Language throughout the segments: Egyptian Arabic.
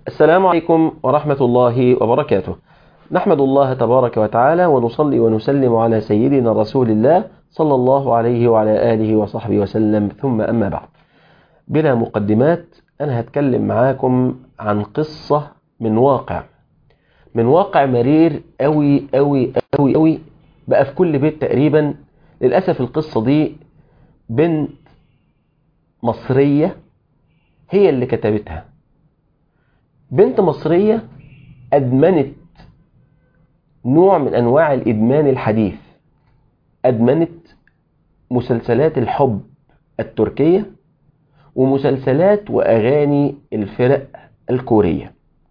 السلام عليكم ورحمة الله وبركاته نحمد الله تبارك وتعالى ونصلي ونسلم على سيدنا رسول الله صلى الله عليه وعلى آله وصحبه وسلم ثم أما بعد بلا مقدمات أنا هتكلم معاكم عن قصة من واقع من واقع مرير أوي أوي أوي أوي بقى في كل بيت تقريبا للأسف القصة دي بنت مصرية هي اللي كتبتها بنت مصرية أدمنت نوع من أنواع الإدمان الحديث أدمنت مسلسلات الحب التركية ومسلسلات وأغاني الفرق الكورية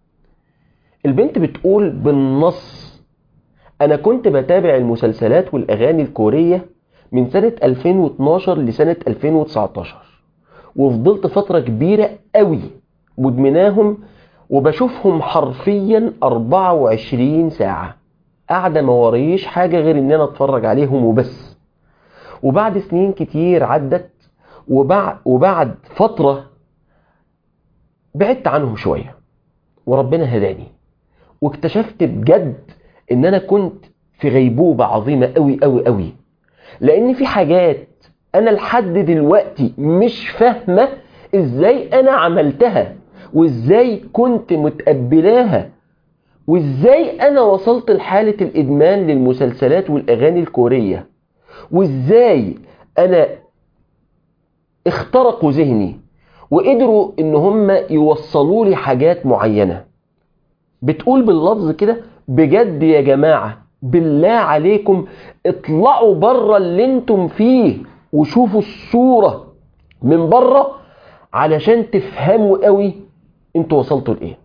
البنت بتقول بالنص أنا كنت بتابع المسلسلات والأغاني الكورية من سنة 2012 لسنة 2019 وفضلت فترة كبيرة قوي مدمناهم وبشوفهم حرفيا 24 ساعة قاعدة ما وريش حاجة غير ان انا اتفرج عليهم وبس وبعد سنين كتير عدت وبعد, وبعد فترة بعدت عنهم شوية وربنا هداني واكتشفت بجد ان انا كنت في غيبوبة عظيمة قوي قوي قوي لان في حاجات انا لحد دلوقتي مش فاهمة ازاي انا عملتها وازاي كنت متقبلاها وازاي انا وصلت لحالة الادمان للمسلسلات والاغاني الكورية وازاي انا اخترقوا ذهني وقدروا ان هم يوصلوا لي حاجات معينة بتقول باللفظ كده بجد يا جماعة بالله عليكم اطلعوا بره اللي انتم فيه وشوفوا الصورة من بره علشان تفهموا قوي انتوا وصلتوا لايه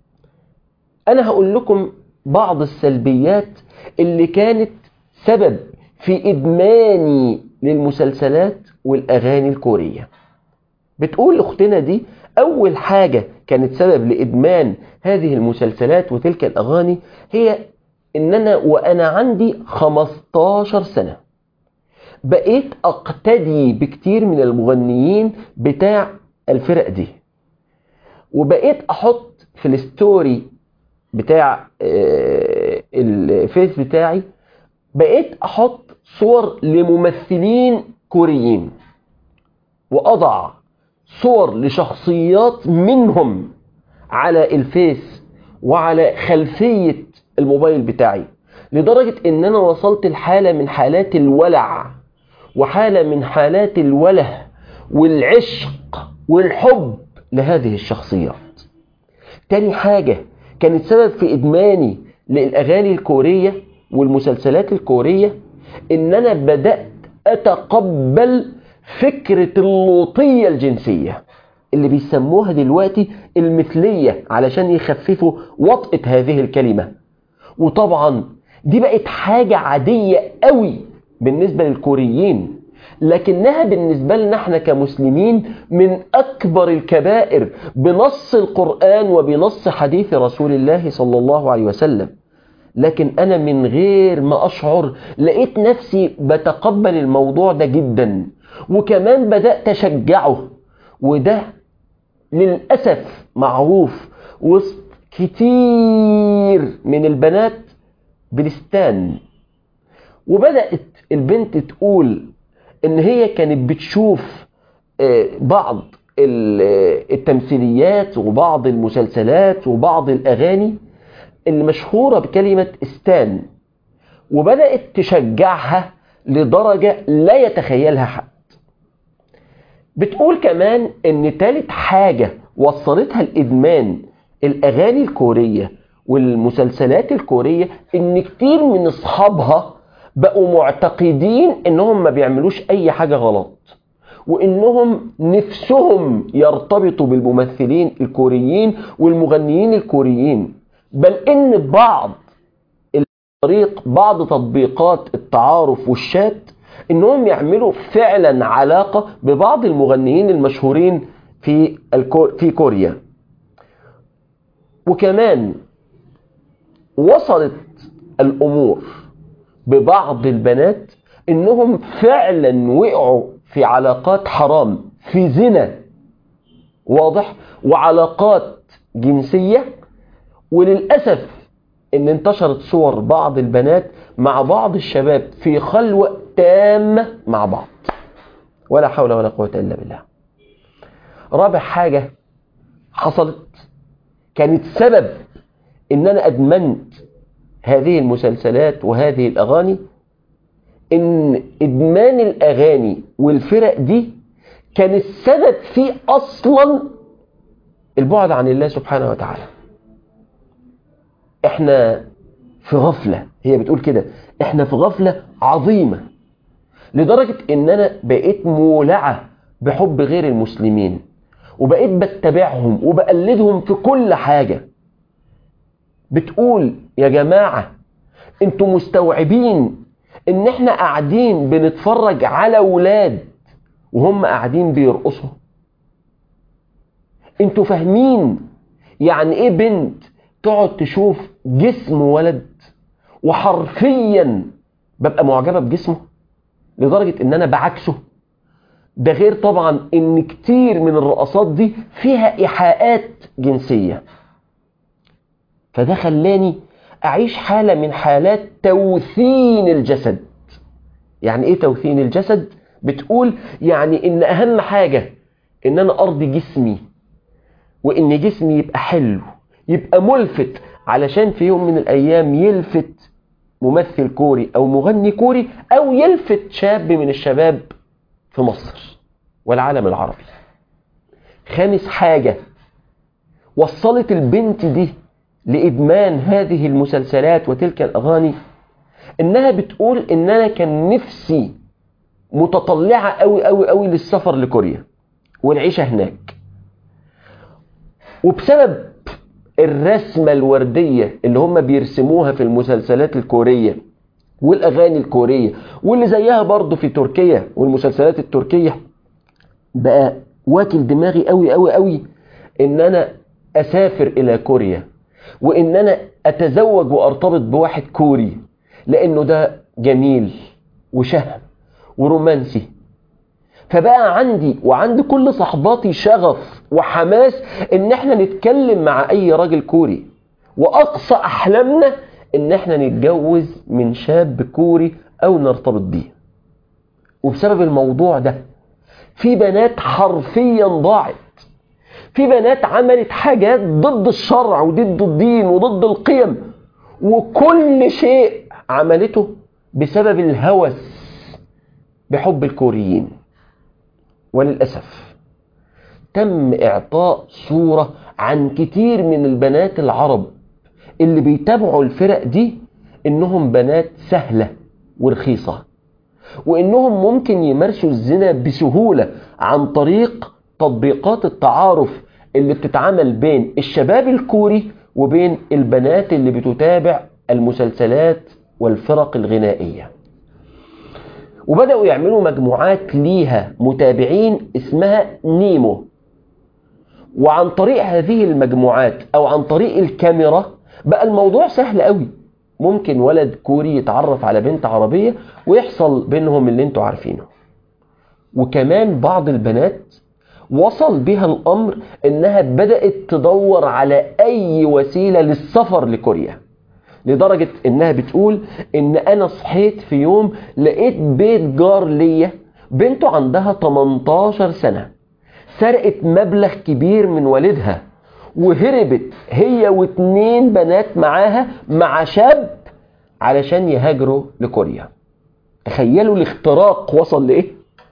انا هقول لكم بعض السلبيات اللي كانت سبب في ادماني للمسلسلات والاغاني الكورية بتقول اختنا دي اول حاجة كانت سبب لادمان هذه المسلسلات وتلك الاغاني هي ان انا وانا عندي 15 سنة بقيت اقتدي بكتير من المغنيين بتاع الفرق دي وبقيت احط في الستوري بتاع الفيس بتاعي بقيت احط صور لممثلين كوريين واضع صور لشخصيات منهم على الفيس وعلى خلفية الموبايل بتاعي لدرجة ان انا وصلت لحالة من حالات الولع وحالة من حالات الوله والعشق والحب لهذه الشخصيات تاني حاجة كانت سبب في إدماني للأغاني الكورية والمسلسلات الكورية إن أنا بدأت أتقبل فكرة اللوطية الجنسية اللي بيسموها دلوقتي المثلية علشان يخففوا وطئة هذه الكلمة وطبعا دي بقت حاجة عادية قوي بالنسبة للكوريين لكنها بالنسبة لنا احنا كمسلمين من أكبر الكبائر بنص القرآن وبنص حديث رسول الله صلى الله عليه وسلم لكن أنا من غير ما أشعر لقيت نفسي بتقبل الموضوع ده جدا وكمان بدأت أشجعه وده للأسف معروف وسط كتير من البنات بلستان وبدأت البنت تقول ان هي كانت بتشوف بعض التمثيليات وبعض المسلسلات وبعض الاغاني اللي مشهورة بكلمة استان وبدأت تشجعها لدرجة لا يتخيلها حد بتقول كمان ان تالت حاجة وصلتها الادمان الاغاني الكورية والمسلسلات الكورية ان كتير من اصحابها بقوا معتقدين انهم ما بيعملوش اي حاجة غلط وانهم نفسهم يرتبطوا بالممثلين الكوريين والمغنيين الكوريين بل ان بعض طريق بعض تطبيقات التعارف والشات انهم يعملوا فعلا علاقة ببعض المغنيين المشهورين في الكور في كوريا وكمان وصلت الامور ببعض البنات انهم فعلا وقعوا في علاقات حرام في زنا واضح وعلاقات جنسية وللأسف ان انتشرت صور بعض البنات مع بعض الشباب في خلوة تامة مع بعض ولا حول ولا قوة إلا بالله رابع حاجة حصلت كانت سبب ان انا ادمنت هذه المسلسلات وهذه الاغاني ان ادمان الاغاني والفرق دي كان السبب فيه اصلا البعد عن الله سبحانه وتعالى احنا في غفلة هي بتقول كده احنا في غفلة عظيمة لدرجة ان انا بقيت مولعة بحب غير المسلمين وبقيت بتبعهم وبقلدهم في كل حاجة بتقول يا جماعة انتوا مستوعبين ان احنا قاعدين بنتفرج على ولاد وهم قاعدين بيرقصوا انتوا فاهمين يعني ايه بنت تقعد تشوف جسم ولد وحرفيا ببقى معجبة بجسمه لدرجة ان انا بعكسه ده غير طبعا ان كتير من الرقصات دي فيها ايحاءات جنسية فده خلاني اعيش حالة من حالات توثين الجسد يعني ايه توثين الجسد بتقول يعني ان اهم حاجة ان انا ارضي جسمي وان جسمي يبقى حلو يبقى ملفت علشان في يوم من الايام يلفت ممثل كوري او مغني كوري او يلفت شاب من الشباب في مصر والعالم العربي خامس حاجة وصلت البنت دي لإدمان هذه المسلسلات وتلك الأغاني إنها بتقول إن أنا كان نفسي متطلعة أوي أوي أوي للسفر لكوريا والعيشة هناك وبسبب الرسمة الوردية اللي هم بيرسموها في المسلسلات الكورية والأغاني الكورية واللي زيها برضو في تركيا والمسلسلات التركية بقى واكل دماغي قوي قوي قوي ان انا اسافر الى كوريا وان انا اتزوج وارتبط بواحد كوري لانه ده جميل وشهم ورومانسي فبقى عندي وعند كل صحباتي شغف وحماس ان احنا نتكلم مع اي راجل كوري واقصى احلامنا ان احنا نتجوز من شاب كوري او نرتبط بيه وبسبب الموضوع ده في بنات حرفيا ضاعت في بنات عملت حاجات ضد الشرع وضد الدين وضد القيم وكل شيء عملته بسبب الهوس بحب الكوريين وللأسف تم إعطاء صورة عن كتير من البنات العرب اللي بيتابعوا الفرق دي إنهم بنات سهلة ورخيصة وإنهم ممكن يمارسوا الزنا بسهولة عن طريق تطبيقات التعارف اللي بتتعمل بين الشباب الكوري وبين البنات اللي بتتابع المسلسلات والفرق الغنائية وبدأوا يعملوا مجموعات ليها متابعين اسمها نيمو وعن طريق هذه المجموعات أو عن طريق الكاميرا بقى الموضوع سهل قوي ممكن ولد كوري يتعرف على بنت عربية ويحصل بينهم اللي انتوا عارفينه وكمان بعض البنات وصل بها الأمر إنها بدأت تدور على أي وسيلة للسفر لكوريا لدرجة إنها بتقول إن أنا صحيت في يوم لقيت بيت جار ليا بنته عندها 18 سنة سرقت مبلغ كبير من والدها وهربت هي واتنين بنات معاها مع شاب علشان يهاجروا لكوريا تخيلوا الاختراق وصل لإيه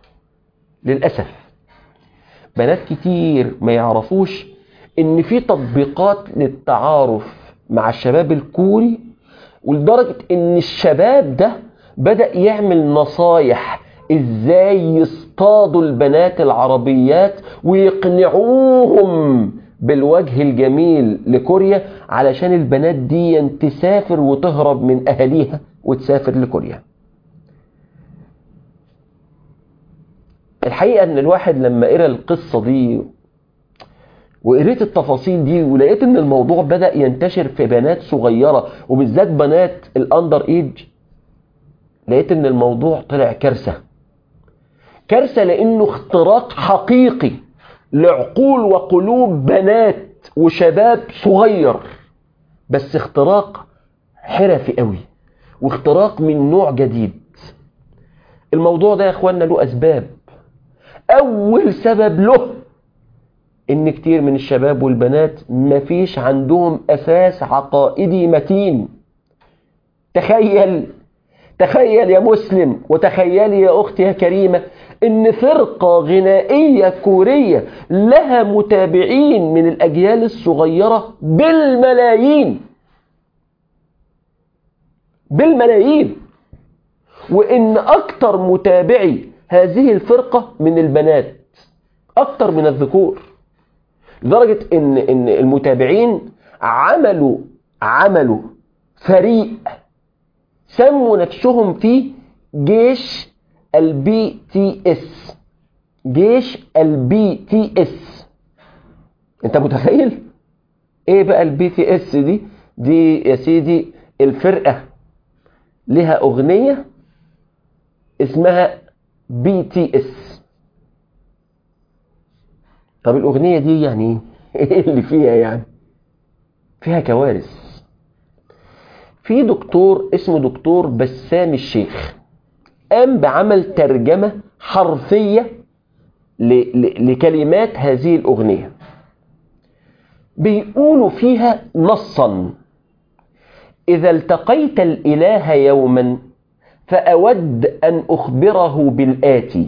للأسف بنات كتير ما يعرفوش ان في تطبيقات للتعارف مع الشباب الكوري ولدرجة ان الشباب ده بدأ يعمل نصايح ازاي يصطادوا البنات العربيات ويقنعوهم بالوجه الجميل لكوريا علشان البنات دي تسافر وتهرب من اهاليها وتسافر لكوريا الحقيقة ان الواحد لما قرأ القصة دي وقريت التفاصيل دي ولقيت ان الموضوع بدأ ينتشر في بنات صغيرة وبالذات بنات الاندر ايج لقيت ان الموضوع طلع كارثة كارثة لانه اختراق حقيقي لعقول وقلوب بنات وشباب صغير بس اختراق حرفي قوي واختراق من نوع جديد الموضوع ده يا اخوانا له اسباب اول سبب له ان كتير من الشباب والبنات مفيش عندهم اساس عقائدي متين تخيل تخيل يا مسلم وتخيلي يا اختي يا كريمه ان فرقه غنائيه كوريه لها متابعين من الاجيال الصغيره بالملايين بالملايين وان اكتر متابعي هذه الفرقه من البنات اكتر من الذكور لدرجه ان ان المتابعين عملوا عملوا فريق سموا نفسهم فيه جيش البي تي اس جيش البي تي اس انت متخيل ايه بقى البي تي اس دي دي يا سيدي الفرقه لها اغنيه اسمها بي تي اس طب الاغنيه دي يعني ايه اللي فيها يعني فيها كوارث في دكتور اسمه دكتور بسام الشيخ قام بعمل ترجمة حرفية لكلمات هذه الأغنية بيقولوا فيها نصا إذا التقيت الإله يوما فأود أن أخبره بالآتي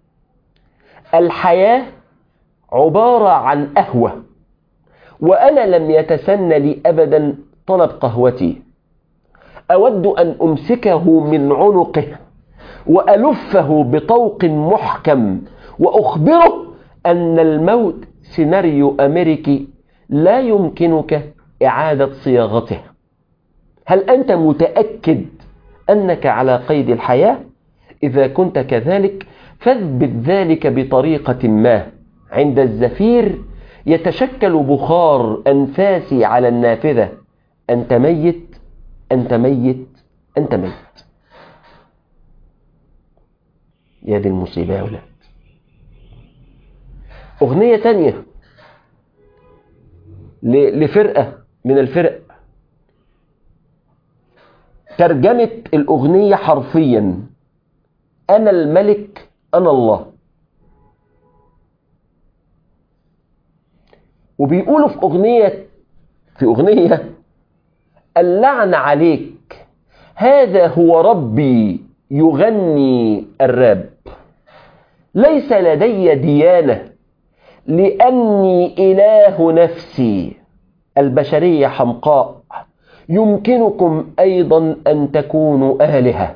الحياة عبارة عن قهوة وأنا لم يتسن لي أبدا طلب قهوتي أود أن أمسكه من عنقه وألفه بطوق محكم وأخبره أن الموت سيناريو أمريكي لا يمكنك إعادة صياغته هل أنت متأكد أنك على قيد الحياة؟ إذا كنت كذلك فاثبت ذلك بطريقة ما عند الزفير يتشكل بخار أنفاسي على النافذة أنت ميت أنت ميت أنت ميت يا دي المصيبة يا ولاد أغنية تانية لفرقة من الفرق ترجمة الأغنية حرفيا أنا الملك أنا الله وبيقولوا في أغنية في أغنية اللعن عليك هذا هو ربي يغني الراب ليس لدي ديانة لأني إله نفسي البشرية حمقاء يمكنكم أيضا أن تكونوا آلهة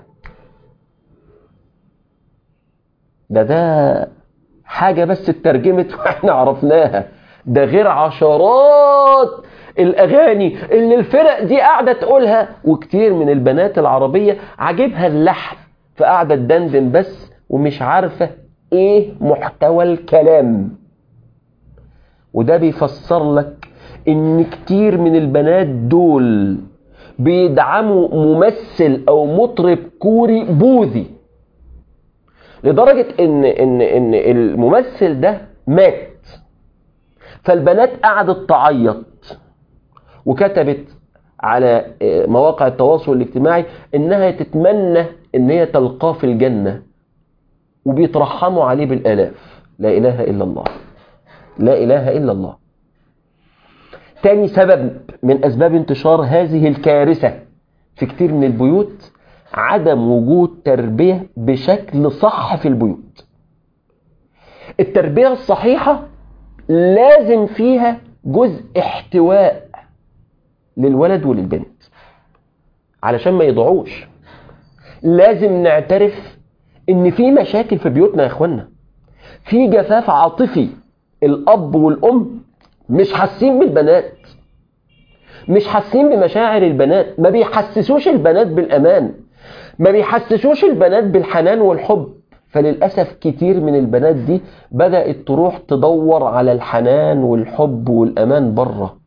ده ده حاجة بس اترجمت واحنا عرفناها ده غير عشرات الأغاني اللي الفرق دي قاعدة تقولها وكتير من البنات العربية عاجبها اللحن فقاعدة تدندن بس ومش عارفة ايه محتوى الكلام وده بيفسر لك ان كتير من البنات دول بيدعموا ممثل او مطرب كوري بوذي لدرجة ان ان ان الممثل ده مات فالبنات قعدت تعيط وكتبت على مواقع التواصل الاجتماعي انها تتمنى ان هي تلقاه في الجنة وبيترحموا عليه بالالاف لا اله الا الله لا اله الا الله تاني سبب من اسباب انتشار هذه الكارثة في كتير من البيوت عدم وجود تربية بشكل صح في البيوت التربية الصحيحة لازم فيها جزء احتواء للولد وللبنت علشان ما يضيعوش لازم نعترف ان في مشاكل في بيوتنا يا اخوانا في جفاف عاطفي الاب والام مش حاسين بالبنات مش حاسين بمشاعر البنات ما بيحسسوش البنات بالامان ما بيحسسوش البنات بالحنان والحب فللأسف كتير من البنات دي بدأت تروح تدور على الحنان والحب والأمان بره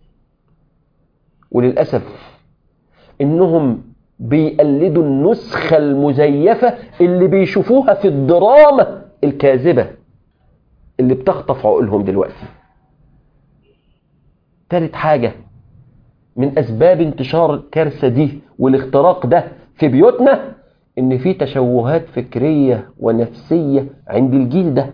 وللأسف إنهم بيقلدوا النسخة المزيفة اللي بيشوفوها في الدراما الكاذبة اللي بتخطف عقولهم دلوقتي تالت حاجة من أسباب انتشار الكارثة دي والاختراق ده في بيوتنا إن في تشوهات فكرية ونفسية عند الجيل ده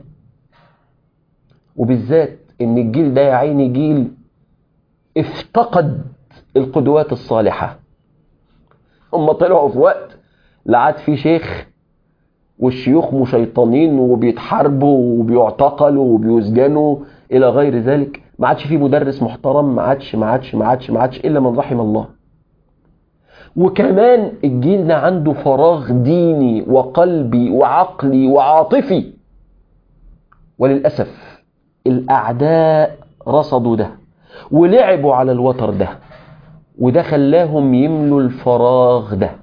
وبالذات إن الجيل ده يا عيني جيل افتقد القدوات الصالحة هم طلعوا في وقت لا عاد في شيخ والشيوخ مشيطنين وبيتحاربوا وبيعتقلوا وبيسجنوا الى غير ذلك ما عادش في مدرس محترم ما عادش ما عادش ما عادش ما عادش الا من رحم الله وكمان الجيل ده عنده فراغ ديني وقلبي وعقلي وعاطفي وللاسف الاعداء رصدوا ده ولعبوا على الوتر ده وده خلاهم يملوا الفراغ ده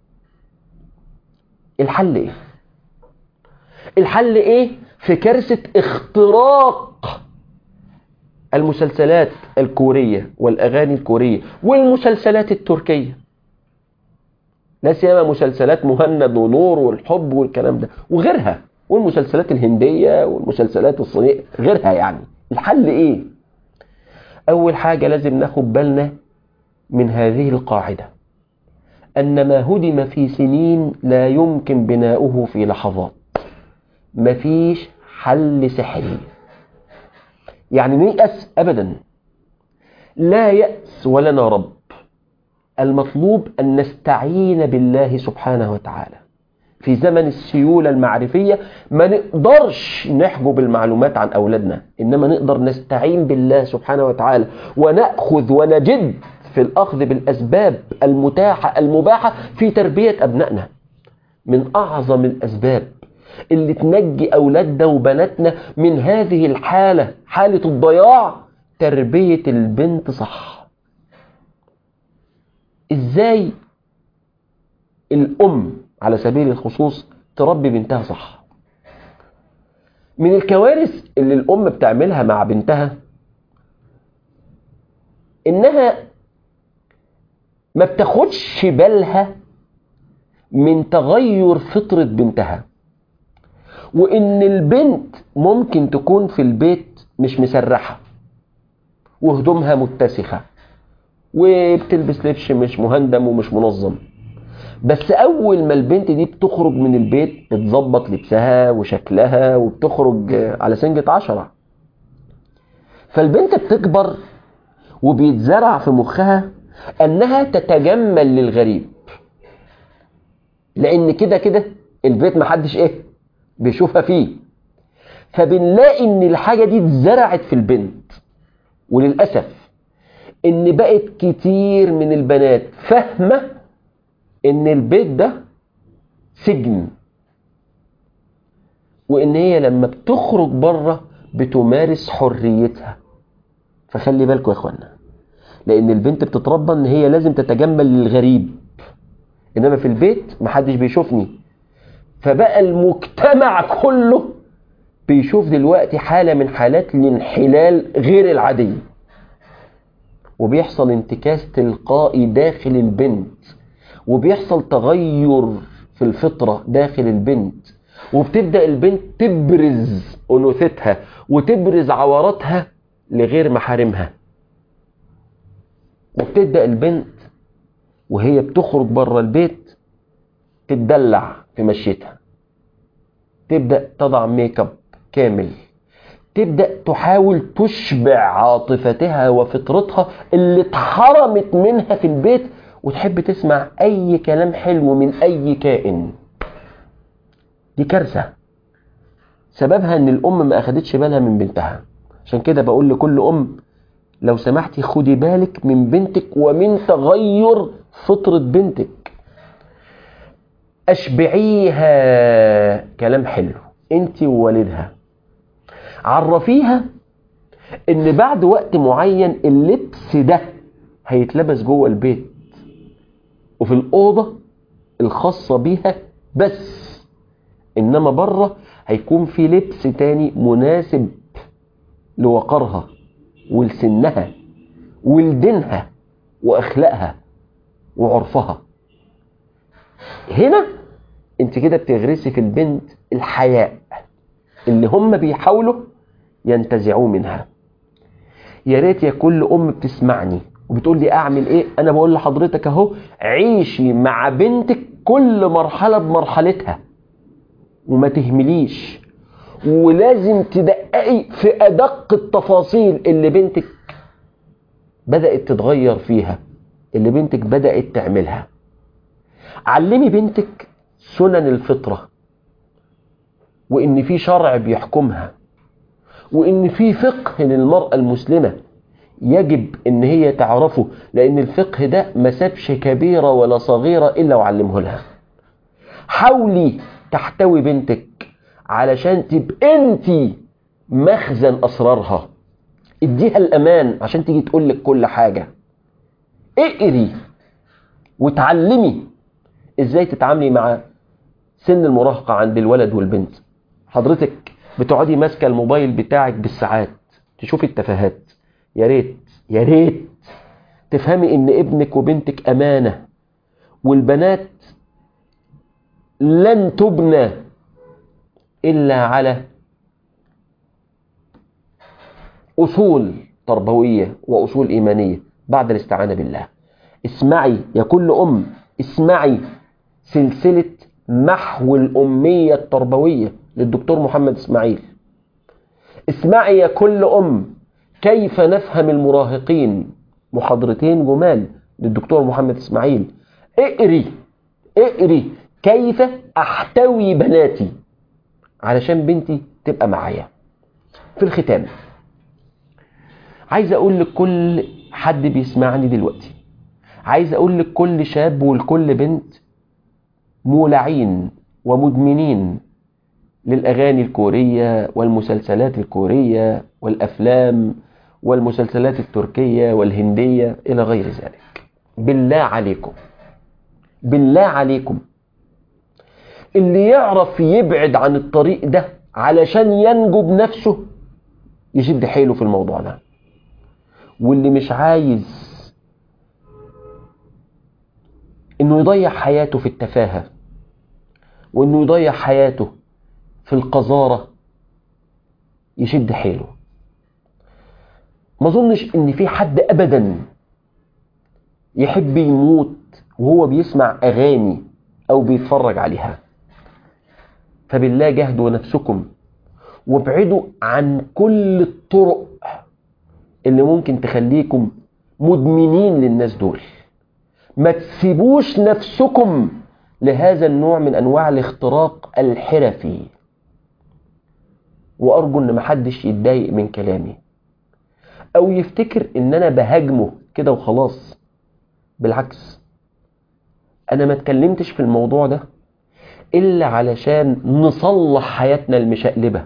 الحل ايه الحل ايه في كارثة اختراق المسلسلات الكورية والاغاني الكورية والمسلسلات التركية لا سيما مسلسلات مهند ونور والحب والكلام ده وغيرها والمسلسلات الهندية والمسلسلات الصينية غيرها يعني الحل ايه اول حاجة لازم ناخد بالنا من هذه القاعدة أن ما هدم في سنين لا يمكن بناؤه في لحظات مفيش حل سحري يعني نيأس أبدا لا يأس ولنا رب المطلوب أن نستعين بالله سبحانه وتعالى في زمن السيولة المعرفية ما نقدرش نحجب المعلومات عن أولادنا إنما نقدر نستعين بالله سبحانه وتعالى ونأخذ ونجد في الأخذ بالأسباب المتاحة المباحة في تربية أبنائنا من أعظم الأسباب اللي تنجي أولادنا وبناتنا من هذه الحالة حالة الضياع تربية البنت صح إزاي الأم على سبيل الخصوص تربي بنتها صح من الكوارث اللي الأم بتعملها مع بنتها إنها ما بتاخدش بالها من تغير فطرة بنتها وإن البنت ممكن تكون في البيت مش مسرحة وهدومها متسخة وبتلبس لبس مش مهندم ومش منظم بس أول ما البنت دي بتخرج من البيت بتظبط لبسها وشكلها وبتخرج على سنجة عشرة فالبنت بتكبر وبيتزرع في مخها أنها تتجمل للغريب لأن كده كده البيت محدش إيه بيشوفها فيه فبنلاقي إن الحاجة دي اتزرعت في البنت وللأسف إن بقت كتير من البنات فاهمة إن البيت ده سجن وإن هي لما بتخرج بره بتمارس حريتها فخلي بالكم يا إخوانا لان البنت بتتربى ان هي لازم تتجمل للغريب انما في البيت محدش بيشوفني فبقى المجتمع كله بيشوف دلوقتي حالة من حالات الانحلال غير العادية وبيحصل انتكاس تلقائي داخل البنت وبيحصل تغير في الفطرة داخل البنت وبتبدأ البنت تبرز أنوثتها وتبرز عوراتها لغير محارمها وبتبدأ البنت وهي بتخرج بره البيت تتدلع في مشيتها تبدأ تضع ميك اب كامل تبدأ تحاول تشبع عاطفتها وفطرتها اللي اتحرمت منها في البيت وتحب تسمع أي كلام حلو من أي كائن دي كارثة سببها ان الأم ما أخدتش بالها من بنتها عشان كده بقول لكل أم لو سمحتي خدي بالك من بنتك ومن تغير فطرة بنتك أشبعيها كلام حلو انت ووالدها عرفيها ان بعد وقت معين اللبس ده هيتلبس جوه البيت وفي الأوضة الخاصة بيها بس إنما بره هيكون في لبس تاني مناسب لوقرها ولسنها ولدينها وأخلاقها وعرفها هنا انت كده بتغرسي في البنت الحياء اللي هم بيحاولوا ينتزعوه منها يا ريت يا كل ام بتسمعني وبتقول لي اعمل ايه انا بقول لحضرتك اهو عيشي مع بنتك كل مرحله بمرحلتها وما تهمليش ولازم تدققي في ادق التفاصيل اللي بنتك بدات تتغير فيها اللي بنتك بدات تعملها علمي بنتك سنن الفطره وان في شرع بيحكمها وان في فقه للمراه المسلمه يجب ان هي تعرفه لان الفقه ده ما سابش كبيره ولا صغيره الا وعلمه لها حاولي تحتوي بنتك علشان تبقى انت مخزن اسرارها اديها الامان عشان تيجي تقول لك كل حاجه اقري وتعلمي ازاي تتعاملي مع سن المراهقه عند الولد والبنت حضرتك بتقعدي ماسكه الموبايل بتاعك بالساعات تشوفي التفاهات يا ريت يا ريت تفهمي ان ابنك وبنتك امانه والبنات لن تبنى الا على اصول تربويه واصول ايمانيه بعد الاستعانه بالله اسمعي يا كل ام اسمعي سلسله محو الاميه التربويه للدكتور محمد اسماعيل اسمعي يا كل ام كيف نفهم المراهقين محاضرتين جمال للدكتور محمد اسماعيل اقري اقري كيف احتوي بناتي علشان بنتي تبقى معايا في الختام عايز اقول لكل حد بيسمعني دلوقتي عايز اقول لكل شاب ولكل بنت مولعين ومدمنين للاغاني الكوريه والمسلسلات الكوريه والافلام والمسلسلات التركيه والهنديه الى غير ذلك بالله عليكم بالله عليكم اللي يعرف يبعد عن الطريق ده علشان ينجو بنفسه يشد حيله في الموضوع ده واللي مش عايز انه يضيع حياته في التفاهة وانه يضيع حياته في القذارة يشد حيله ما اظنش ان في حد ابدا يحب يموت وهو بيسمع اغاني او بيتفرج عليها فبالله جهدوا نفسكم وابعدوا عن كل الطرق اللي ممكن تخليكم مدمنين للناس دول ما تسيبوش نفسكم لهذا النوع من انواع الاختراق الحرفي وارجو ان محدش يتضايق من كلامي او يفتكر ان انا بهاجمه كده وخلاص بالعكس انا ما اتكلمتش في الموضوع ده الا علشان نصلح حياتنا المشقلبه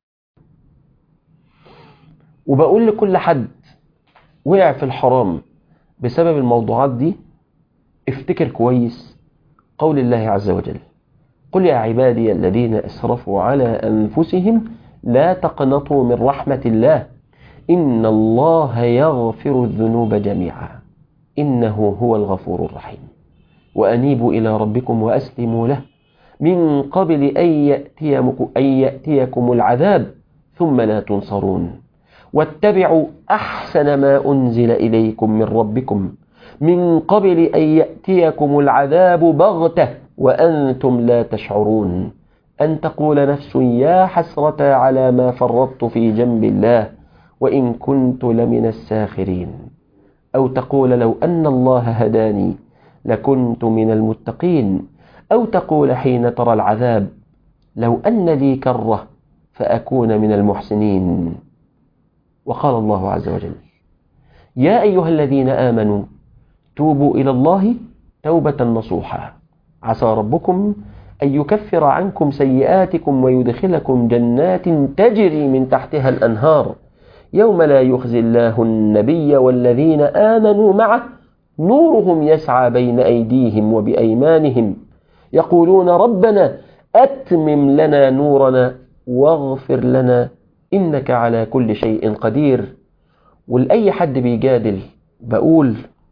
وبقول لكل حد وقع في الحرام بسبب الموضوعات دي افتكر كويس قول الله عز وجل قل يا عبادي الذين اسرفوا على انفسهم لا تقنطوا من رحمه الله ان الله يغفر الذنوب جميعا انه هو الغفور الرحيم وانيبوا الى ربكم واسلموا له من قبل ان ياتيكم ان ياتيكم العذاب ثم لا تنصرون واتبعوا احسن ما انزل اليكم من ربكم من قبل ان ياتيكم العذاب بغته وانتم لا تشعرون ان تقول نفس يا حسره على ما فرطت في جنب الله وان كنت لمن الساخرين او تقول لو ان الله هداني لكنت من المتقين او تقول حين ترى العذاب لو ان لي كره فاكون من المحسنين وقال الله عز وجل يا ايها الذين امنوا توبوا الى الله توبه نصوحا عسى ربكم ان يكفر عنكم سيئاتكم ويدخلكم جنات تجري من تحتها الانهار يوم لا يخزي الله النبي والذين امنوا معه نورهم يسعى بين ايديهم وبايمانهم يقولون ربنا اتمم لنا نورنا واغفر لنا انك على كل شيء قدير ولاي حد بيجادل بقول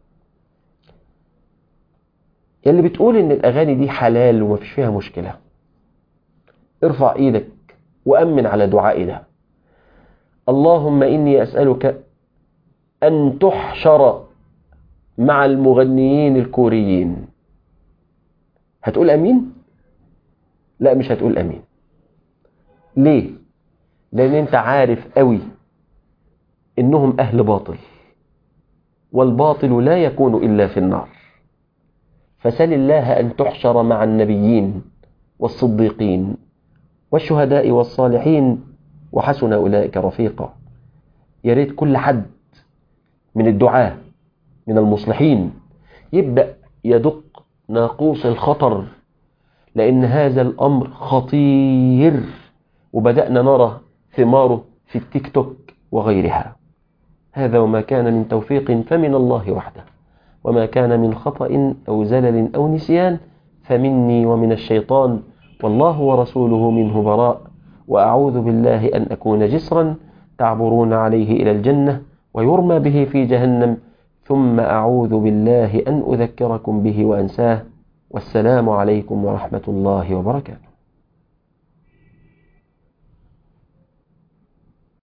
يلي بتقول ان الاغاني دي حلال ومفيش فيها مشكله ارفع ايدك وامن على دعائي ده اللهم اني اسالك أن تحشر مع المغنيين الكوريين هتقول أمين؟ لا مش هتقول أمين ليه؟ لأن أنت عارف قوي إنهم أهل باطل والباطل لا يكون إلا في النار فسل الله أن تحشر مع النبيين والصديقين والشهداء والصالحين وحسن أولئك رفيقا يا ريت كل حد من الدعاة من المصلحين يبدأ يدق ناقوس الخطر لأن هذا الأمر خطير وبدأنا نرى ثماره في التيك توك وغيرها هذا وما كان من توفيق فمن الله وحده وما كان من خطأ أو زلل أو نسيان فمني ومن الشيطان والله ورسوله منه براء وأعوذ بالله أن أكون جسرا تعبرون عليه إلى الجنة ويرمى به في جهنم ثم أعوذ بالله أن أذكركم به وأنساه والسلام عليكم ورحمة الله وبركاته